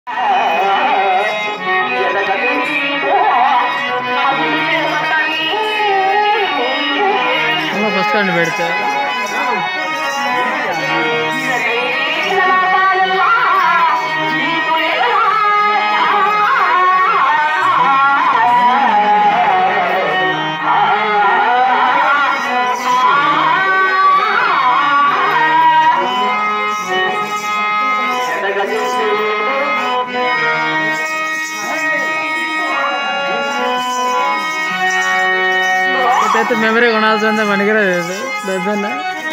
Bus stand పెడితే అయితే memory కొనాల్సిందే పనికిరాదు ఇది. పెద్దన్న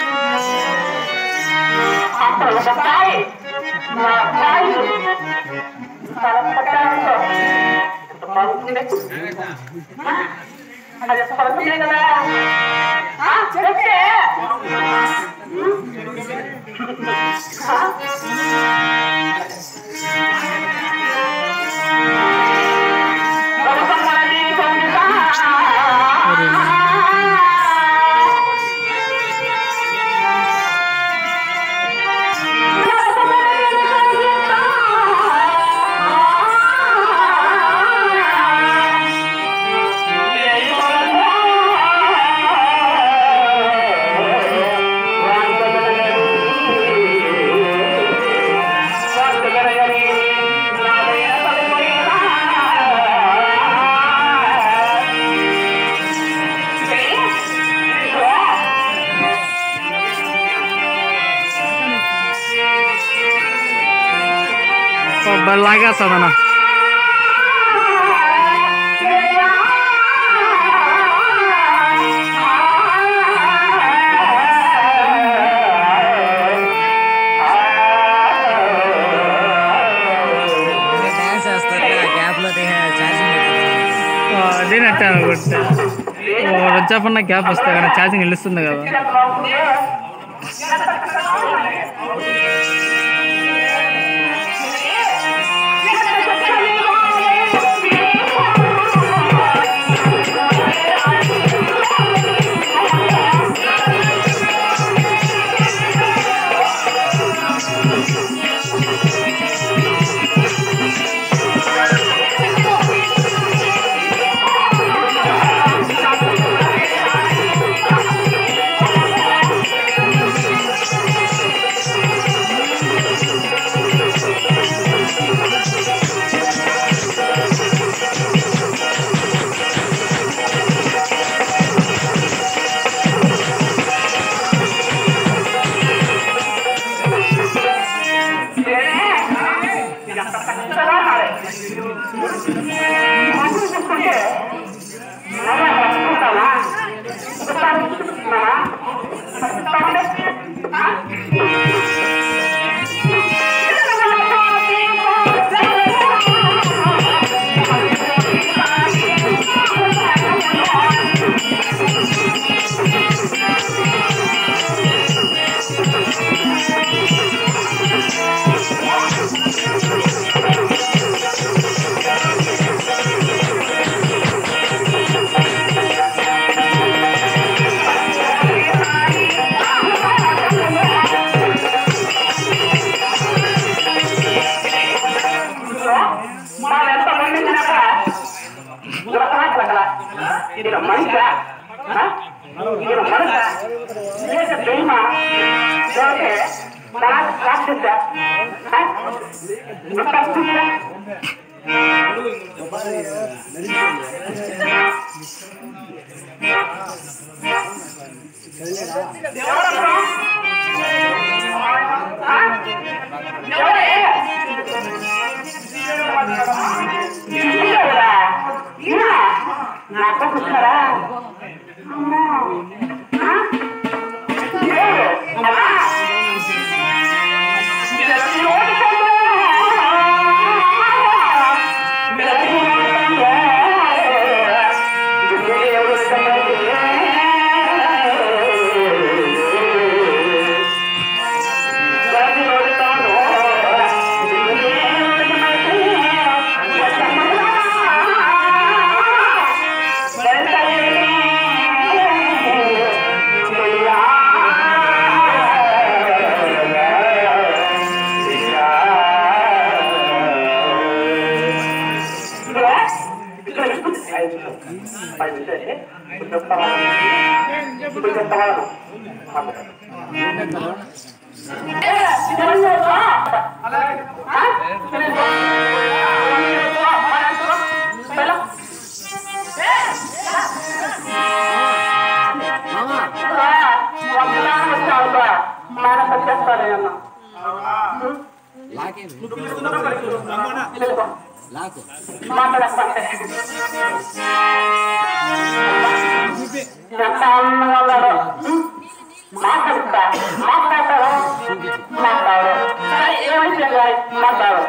మరి కొబ్బరి లాగేస్తుందన్న డ్యాన్స్ వేస్తారు ఆ గ్యాప్ లో ఛార్జింగ్ అదే నట్టే అనుకుంటే వచ్చాపన్న గ్యాప్ వస్తే కానీ ఛార్జింగ్ నిలుస్తుంది కదా ఇది మనిషా ఇది మనిషా ఇది దైమ లేకపోతే నాకు రాక్షస నాకు చూస్తారా అమ్మా నిమిషం పది నిమిషం అయితే ఇప్పుడు చెప్తావా ఇప్పుడు చెప్తావా మానస చేస్తానే అన్నా లాకు మాట్లాడకపోతే ఎంత అందంగా ఉన్నాడో మాట్లాడుతా మాట్లాడతాడు మాట్లాడు సరే ఏమైతే మాట్లాడు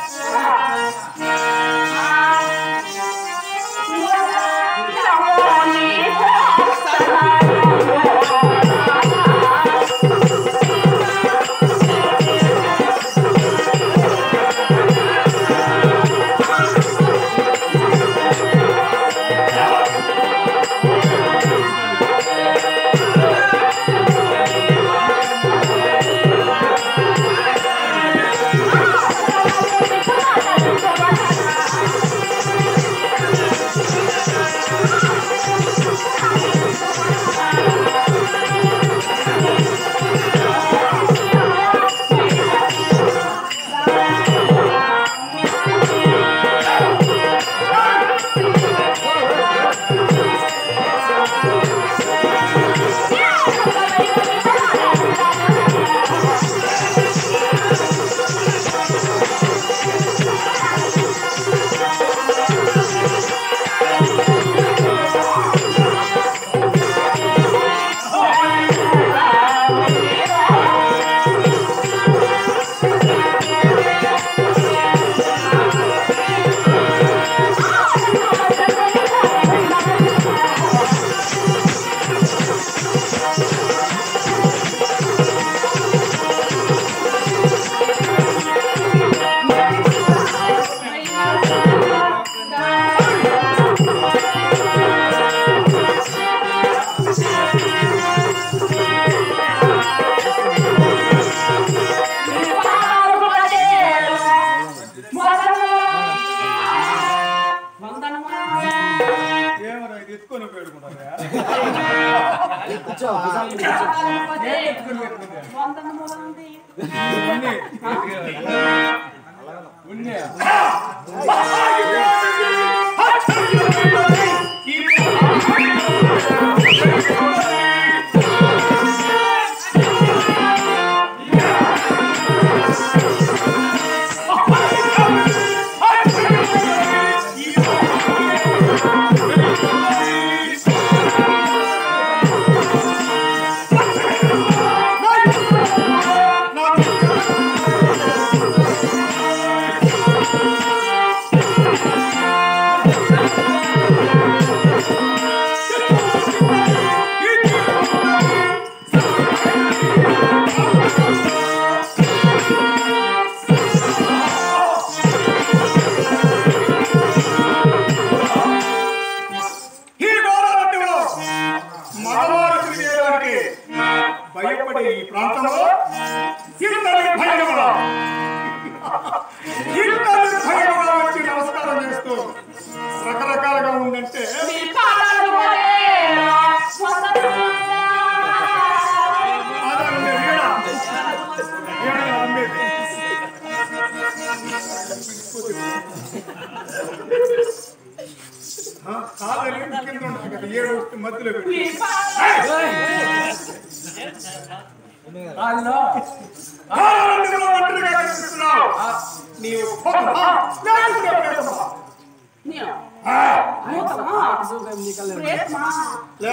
ఏమరా ఇది ఎత్తుకొని పెట్టుకుంటారా ఉన్నే ఈ గోదావరిలో మగవారు తిరిగేవారికి భయపడే ఈ ప్రాంతంలో ఇంతటి భయంగా ఇంతటి భయంగా వచ్చి నమస్కారం చేస్తూ రకరకాలుగా ఉందంటే అదండి వీణ. వీణ అమ్మేది. ఆ, కాదని కింద ఉంటుంది కదా ఏడు వస్తే మధ్యలో పెట్టి ఆనందంగా ఒంటరిగా కనిపిస్తున్నావు. నీవు పోతమా? లేకుంటే ప్రేతమా? లే.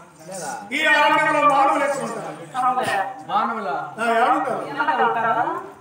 ఈ ఆనందంలో మానవులు ఎక్కువ ఉంటారు మానవుల ఆ, ఏమంటారు